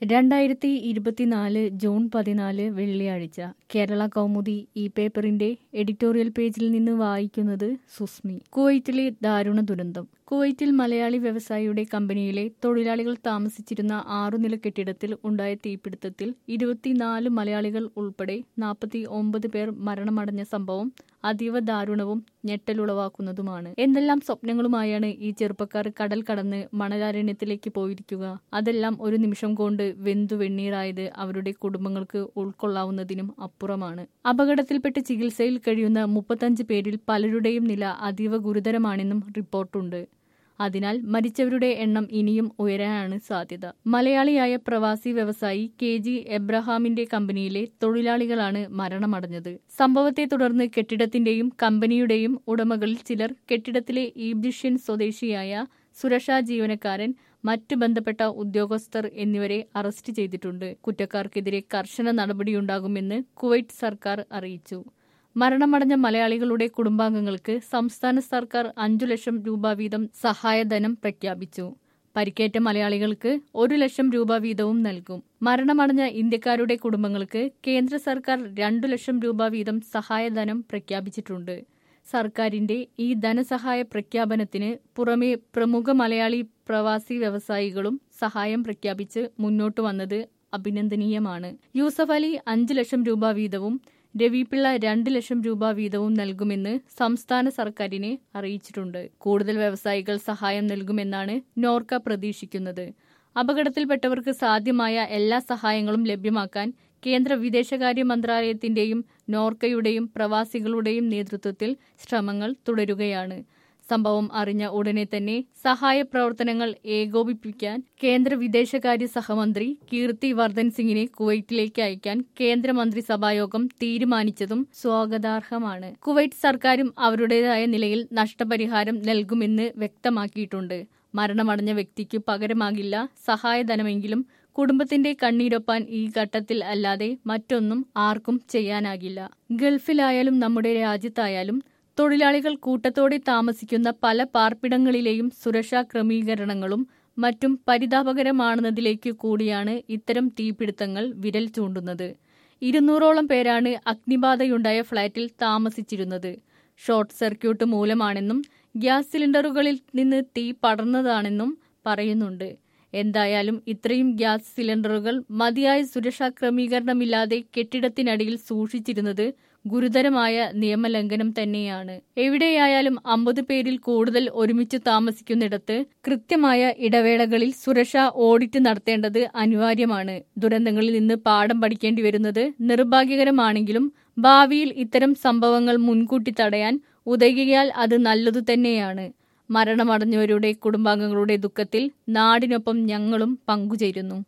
രണ്ടായിരത്തി ഇരുപത്തിനാല് ജൂൺ പതിനാല് വെള്ളിയാഴ്ച കേരള കൗമുദി ഈ പേപ്പറിന്റെ എഡിറ്റോറിയൽ പേജിൽ നിന്ന് വായിക്കുന്നത് സുസ്മി കുവൈറ്റിലെ ദാരുണ ദുരന്തം കുവൈറ്റിൽ മലയാളി വ്യവസായിയുടെ കമ്പനിയിലെ തൊഴിലാളികൾ താമസിച്ചിരുന്ന ആറുനില കെട്ടിടത്തിൽ ഉണ്ടായ തീപിടുത്തത്തിൽ ഇരുപത്തിനാല് മലയാളികൾ ഉൾപ്പെടെ നാൽപ്പത്തി ഒമ്പത് പേർ മരണമടഞ്ഞ സംഭവം അതീവ ദാരുണവും ഞെട്ടലുളവാക്കുന്നതുമാണ് എന്തെല്ലാം സ്വപ്നങ്ങളുമായാണ് ഈ ചെറുപ്പക്കാർ കടൽ കടന്ന് മണലാരണ്യത്തിലേക്ക് പോയിരിക്കുക അതെല്ലാം ഒരു നിമിഷം കൊണ്ട് വെന്തു വെണ്ണീറായത് അവരുടെ കുടുംബങ്ങൾക്ക് ഉൾക്കൊള്ളാവുന്നതിനും അപ്പുറമാണ് അപകടത്തിൽപ്പെട്ട് ചികിത്സയിൽ കഴിയുന്ന മുപ്പത്തഞ്ച് പേരിൽ പലരുടെയും നില അതീവ ഗുരുതരമാണെന്നും റിപ്പോർട്ടുണ്ട് അതിനാൽ മരിച്ചവരുടെ എണ്ണം ഇനിയും ഉയരാനാണ് സാധ്യത മലയാളിയായ പ്രവാസി വ്യവസായി കെ ജി എബ്രഹാമിന്റെ കമ്പനിയിലെ തൊഴിലാളികളാണ് മരണമടഞ്ഞത് സംഭവത്തെ തുടർന്ന് കെട്ടിടത്തിന്റെയും കമ്പനിയുടെയും ഉടമകളിൽ ചിലർ കെട്ടിടത്തിലെ ഈജിപ്ഷ്യൻ സ്വദേശിയായ സുരക്ഷാ ജീവനക്കാരൻ മറ്റ് ബന്ധപ്പെട്ട ഉദ്യോഗസ്ഥർ എന്നിവരെ അറസ്റ്റ് ചെയ്തിട്ടുണ്ട് കുറ്റക്കാർക്കെതിരെ കർശന നടപടിയുണ്ടാകുമെന്ന് കുവൈറ്റ് സർക്കാർ അറിയിച്ചു മരണമടഞ്ഞ മലയാളികളുടെ കുടുംബാംഗങ്ങൾക്ക് സംസ്ഥാന സർക്കാർ അഞ്ചു ലക്ഷം രൂപ വീതം സഹായധനം പ്രഖ്യാപിച്ചു പരിക്കേറ്റ മലയാളികൾക്ക് ഒരു ലക്ഷം രൂപ വീതവും നൽകും മരണമടഞ്ഞ ഇന്ത്യക്കാരുടെ കുടുംബങ്ങൾക്ക് കേന്ദ്ര സർക്കാർ രണ്ടു ലക്ഷം രൂപ വീതം സഹായധനം പ്രഖ്യാപിച്ചിട്ടുണ്ട് സർക്കാരിന്റെ ഈ ധനസഹായ പ്രഖ്യാപനത്തിന് പുറമെ പ്രമുഖ മലയാളി പ്രവാസി വ്യവസായികളും സഹായം പ്രഖ്യാപിച്ച് മുന്നോട്ടു വന്നത് അഭിനന്ദനീയമാണ് യൂസഫ് അലി അഞ്ച് ലക്ഷം രൂപ വീതവും രവിപിള്ള രണ്ട് ലക്ഷം രൂപ വീതവും നൽകുമെന്ന് സംസ്ഥാന സർക്കാരിനെ അറിയിച്ചിട്ടുണ്ട് കൂടുതൽ വ്യവസായികൾ സഹായം നൽകുമെന്നാണ് നോർക്ക പ്രതീക്ഷിക്കുന്നത് അപകടത്തിൽപ്പെട്ടവർക്ക് സാധ്യമായ എല്ലാ സഹായങ്ങളും ലഭ്യമാക്കാൻ കേന്ദ്ര വിദേശകാര്യ മന്ത്രാലയത്തിന്റെയും നോർക്കയുടെയും പ്രവാസികളുടെയും നേതൃത്വത്തിൽ ശ്രമങ്ങൾ തുടരുകയാണ് സംഭവം അറിഞ്ഞ ഉടനെ തന്നെ സഹായ പ്രവർത്തനങ്ങൾ ഏകോപിപ്പിക്കാൻ കേന്ദ്ര വിദേശകാര്യ സഹമന്ത്രി കീർത്തി വർദ്ധൻ സിംഗിനെ കുവൈറ്റിലേക്ക് അയക്കാൻ കേന്ദ്രമന്ത്രിസഭായോഗം തീരുമാനിച്ചതും സ്വാഗതാർഹമാണ് കുവൈറ്റ് സർക്കാരും അവരുടേതായ നിലയിൽ നഷ്ടപരിഹാരം നൽകുമെന്ന് വ്യക്തമാക്കിയിട്ടുണ്ട് മരണമടഞ്ഞ വ്യക്തിക്ക് പകരമാകില്ല സഹായധനമെങ്കിലും കുടുംബത്തിന്റെ കണ്ണീരൊപ്പാൻ ഈ ഘട്ടത്തിൽ അല്ലാതെ മറ്റൊന്നും ആർക്കും ചെയ്യാനാകില്ല ഗൾഫിലായാലും നമ്മുടെ രാജ്യത്തായാലും തൊഴിലാളികൾ കൂട്ടത്തോടെ താമസിക്കുന്ന പല പാർപ്പിടങ്ങളിലെയും സുരക്ഷാ ക്രമീകരണങ്ങളും മറ്റും പരിതാപകരമാണെന്നതിലേക്ക് കൂടിയാണ് ഇത്തരം തീപിടുത്തങ്ങൾ വിരൽ ചൂണ്ടുന്നത് ഇരുന്നൂറോളം പേരാണ് അഗ്നിബാധയുണ്ടായ ഫ്ളാറ്റിൽ താമസിച്ചിരുന്നത് ഷോർട്ട് സർക്യൂട്ട് മൂലമാണെന്നും ഗ്യാസ് സിലിണ്ടറുകളിൽ നിന്ന് തീ പടർന്നതാണെന്നും പറയുന്നുണ്ട് എന്തായാലും ഇത്രയും ഗ്യാസ് സിലിണ്ടറുകൾ മതിയായ സുരക്ഷാ ക്രമീകരണമില്ലാതെ കെട്ടിടത്തിനടിയിൽ സൂക്ഷിച്ചിരുന്നത് ഗുരുതരമായ നിയമലംഘനം തന്നെയാണ് എവിടെയായാലും അമ്പത് പേരിൽ കൂടുതൽ ഒരുമിച്ച് താമസിക്കുന്നിടത്ത് കൃത്യമായ ഇടവേളകളിൽ സുരക്ഷാ ഓഡിറ്റ് നടത്തേണ്ടത് അനിവാര്യമാണ് ദുരന്തങ്ങളിൽ നിന്ന് പാഠം പഠിക്കേണ്ടി വരുന്നത് നിർഭാഗ്യകരമാണെങ്കിലും ഭാവിയിൽ ഇത്തരം സംഭവങ്ങൾ മുൻകൂട്ടി തടയാൻ ഉതകിയാൽ അത് നല്ലതു തന്നെയാണ് മരണമടഞ്ഞവരുടെ കുടുംബാംഗങ്ങളുടെ ദുഃഖത്തിൽ നാടിനൊപ്പം ഞങ്ങളും പങ്കുചേരുന്നു